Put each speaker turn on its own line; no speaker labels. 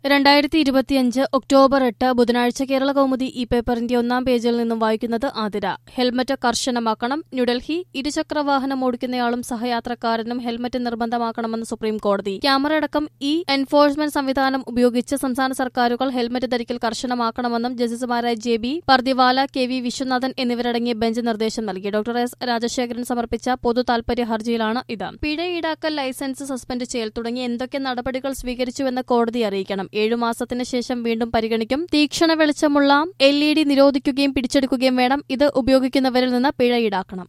രണ്ടായിരത്തി ഇരുപത്തിയഞ്ച് ഒക്ടോബർ എട്ട് ബുധനാഴ്ച കേരള കൗമുദി ഈ പേപ്പറിന്റെ ഒന്നാം പേജിൽ നിന്നും വായിക്കുന്നത് ആതിര ഹെൽമറ്റ് കർശനമാക്കണം ന്യൂഡൽഹി ഇരുചക്ര വാഹനം ഓടിക്കുന്നയാളും സഹയാത്രക്കാരനും ഹെൽമറ്റ് നിർബന്ധമാക്കണമെന്ന് സുപ്രീം കോടതി ക്യാമറ അടക്കം ഈ എൻഫോഴ്സ്മെന്റ് സംവിധാനം ഉപയോഗിച്ച് സംസ്ഥാന സർക്കാരുകൾ ഹെൽമറ്റ് ധരിക്കൽ കർശനമാക്കണമെന്നും ജസ്റ്റിസുമാരായ J B Pardiwala K V Viswanathan എന്നിവരടങ്ങിയ ബെഞ്ച് നിർദ്ദേശം നൽകി ഡോക്ടർ എസ് രാജശേഖരൻ സമർപ്പിച്ച പൊതു താൽപര്യ ഹർജിയിലാണ് ഇത് പിഴ ഈടാക്കൽ ലൈസൻസ് സസ്പെൻഡ് ചെയ്യൽ തുടങ്ങി എന്തൊക്കെ നടപടികൾ സ്വീകരിച്ചുവെന്ന് കോടതി അറിയിക്കണം ഏഴു മാസത്തിന് ശേഷം വീണ്ടും പരിഗണിക്കും തീക്ഷണ വെളിച്ചമുള്ള എൽ ഇ ഡി നിരോധിക്കുകയും പിടിച്ചെടുക്കുകയും വേണം ഇത് ഉപയോഗിക്കുന്നവരിൽ നിന്ന് പിഴ ഈടാക്കണം